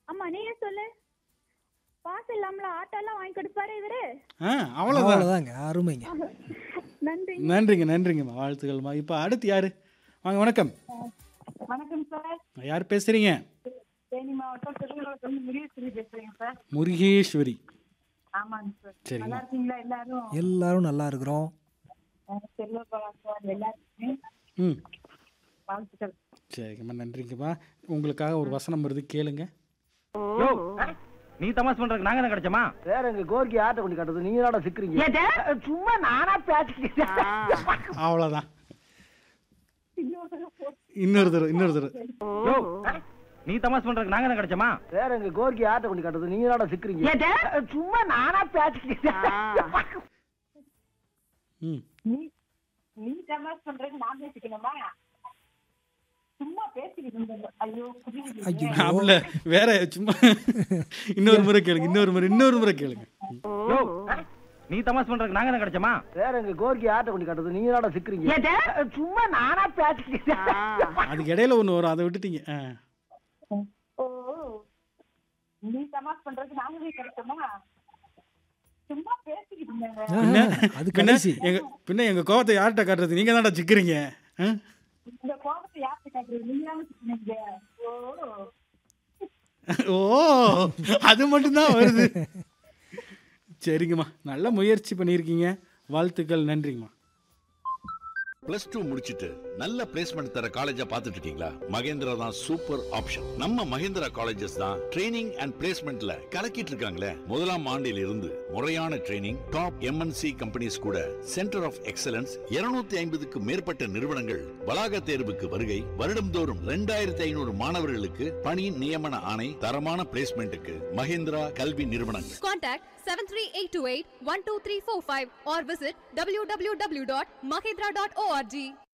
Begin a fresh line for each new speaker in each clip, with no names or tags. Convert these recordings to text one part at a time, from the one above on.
ஆமா நீயே சொல்லு பாஸ் இல்லாமல ஆட்டோ எல்லாம் வாங்கி கொடுப்பாரு இவரு
ஆ அவ்வளோதான்
அவ்வளோதாங்க அருமைங்க
நன்றி
நன்றிங்க நன்றிங்கம்மா வாழ்த்துக்கள்மா இப்போ அடுத்து யார் வாங்க வணக்கம்
வணக்கம் சார்
யார் பேசுகிறீங்க
தேனி மாவட்டம் திருவள்ளூர்ல இருந்து முருகேஸ்வரி பேசுறேங்க சார்
முருகேஸ்வரி
ஆமாங்க சார்
சரிங்க.
நல்லா இருக்கீங்களா எல்லாரும்
எல்லாரும் நல்லா இருக்கிறோம்
செல்வபாலா சார் எல்லாருக்குமே
ம்
வாழ்த்துக்கள்
சரிங்கம்மா நன்றிங்கம்மா உங்களுக்காக ஒரு வசனம் வருது கேளுங்க
யோ நீ தமாஸ் பண்றதுக்கு நாங்க என்ன கிடைச்சோமா
வேற எங்க கோர்க்கி ஆட்டை கொண்டு காட்டுறது நீங்க என்னடா சிக்கிறீங்க சும்மா நானா பேசிக்கிட்டேன்
அவ்வளோதான் இன்னொரு தடவை இன்னொரு தடவை
யோ நீ தமாஸ் பண்றதுக்கு நாங்க என்ன கிடைச்சோமா
வேற எங்க கோர்க்கி ஆட்டை கொண்டு காட்டுறது நீங்க என்னடா சிக்கிறீங்க சும்மா நானா பேசிக்கிட்டேன்
ம்
நீ நீ தமாஸ் பண்றதுக்கு நான் பேசிக்கணுமா சும்மா பேசிக்கிட்டு இருந்தேன் ஐயோ புரியுது
ஐயோ
அப்படில வேற சும்மா இன்னொரு முறை கேளுங்க இன்னொரு முறை இன்னொரு முறை கேளுங்க
யோ நீ தமாஸ் பண்றதுக்கு நாங்க என்ன கிடைச்சோமா
வேற எங்க கோர்க்கி ஆட்டை கொண்டு காட்டுறது நீங்க என்னடா சிக்கிறீங்க சும்மா நானா பேசிக்கிட்டேன்
அதுக்கு இடையில ஒன்று வரும் அதை விட்டுட்டீங்க ஆ
ஓ நீ தமாஸ் பண்றதுக்கு நாங்க போய் கிடைச்சோமா சும்மா பேசிக்கிட்டு இருந்தேங்க
பின்ன
அது
பின்ன
கடைசி
எங்க பின்ன எங்க கோவத்தை யார்கிட்ட காட்டுறது நீங்க தான்டா சிக்கிறீங்க ஆ?
இந்த கோபத்தை யார்கிட்ட காட்டுறது நீங்க தான் வச்சுக்கீங்க ஓ
ஓ அது மட்டும்தான் வருது சரிங்கம்மா நல்ல முயற்சி பண்ணியிருக்கீங்க வாழ்த்துக்கள் நன்றிங்கம்மா
பிளஸ் டூ முடிச்சிட்டு நல்ல பிளேஸ்மெண்ட் தர காலேஜா பார்த்துட்டு இருக்கீங்களா மகேந்திரா தான் சூப்பர் ஆப்ஷன் நம்ம மகேந்திரா காலேஜஸ் தான் ட்ரைனிங் அண்ட் பிளேஸ்மெண்ட்ல கலக்கிட்டு இருக்காங்களே முதலாம் ஆண்டில் இருந்து முறையான ட்ரைனிங் டாப் எம்என்சி கம்பெனிஸ் கூட சென்டர் ஆஃப் எக்ஸலன்ஸ் 250 ஐம்பதுக்கு மேற்பட்ட நிறுவனங்கள் வளாக தேர்வுக்கு வருகை வருடம்தோறும் ரெண்டாயிரத்தி ஐநூறு மாணவர்களுக்கு பணி நியமன ஆணை தரமான பிளேஸ்மெண்ட்டுக்கு மகேந்திரா கல்வி நிறுவனங்கள்
Contact 73828-12345 or visit www.mahindra.org.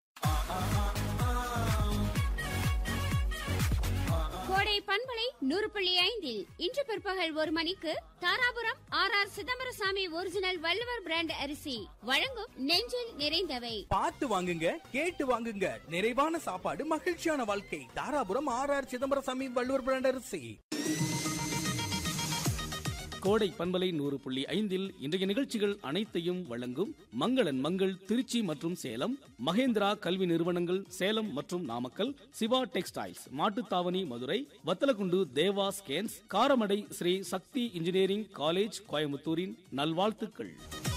கோடை பண்பலை நூறு புள்ளி ஐந்தில் இன்று பிற்பகல் ஒரு மணிக்கு Dharapuram R R Chidambarasamy original Valluvar brand அரிசி வழங்கும் நெஞ்சில் நிறைந்தவை
பார்த்து வாங்குங்க கேட்டு வாங்குங்க நிறைவான சாப்பாடு மகிழ்ச்சியான வாழ்க்கை Dharapuram R R Chidambarasamy Valluvar brand அரிசி
கோடை பண்பலை நூறு புள்ளி ஐந்தில் இன்றைய நிகழ்ச்சிகள் அனைத்தையும் வழங்கும் மங்களன் மங்கள் திருச்சி மற்றும் சேலம் மகேந்திரா கல்வி நிறுவனங்கள் சேலம் மற்றும் Namakkal Siva textiles Mattuthavani Madurai Vathalagundu Deva scans Karamadai Sri Sakthi engineering college கோயம்புத்தூரின் நல்வாழ்த்துக்கள்